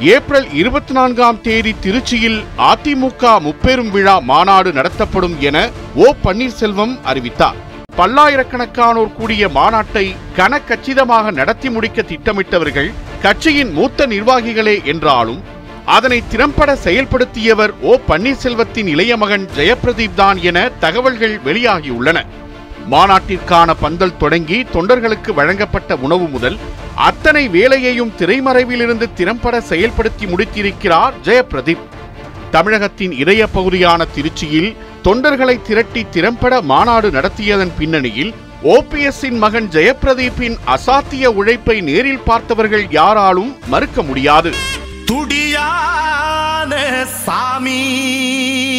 April இருபத்தி நான்காம் தேதி திருச்சியில் அதிமுக முப்பெரும் விழா மாநாடு நடத்தப்படும் என ஓ பன்னீர்செல்வம் அறிவித்தார் பல்லாயிரக்கணக்கானோர் கூடிய மாநாட்டை கனக்கச்சிதமாக நடத்தி முடிக்க திட்டமிட்டவர்கள் கட்சியின் மூத்த நிர்வாகிகளே என்றாலும் அதனை திறம்பட செயல்படுத்தியவர் ஓ பன்னீர்செல்வத்தின் இளைய மகன் ஜெயப்பிரதீப் தான் என தகவல்கள் வெளியாகியுள்ளன மாநாட்டிற்கான பந்தல் தொடங்கி தொண்டர்களுக்கு வழங்கப்பட்ட உணவு முதல் அத்தனை வேலையையும் திரைமறைவிலிருந்து திறம்பட செயல்படுத்தி முடித்திருக்கிறார் ஜெயப்பிரதீப் தமிழகத்தின் இதய பகுதியான திருச்சியில் தொண்டர்களை திரட்டி திறம்பட மாநாடு நடத்தியதன் பின்னணியில் ஓபிஎஸ்ஸின் மகன் ஜெயப்பிரதீப்பின் அசாத்திய உழைப்பை நேரில் பார்த்தவர்கள் யாராலும் மறுக்க முடியாது துடியான சாமி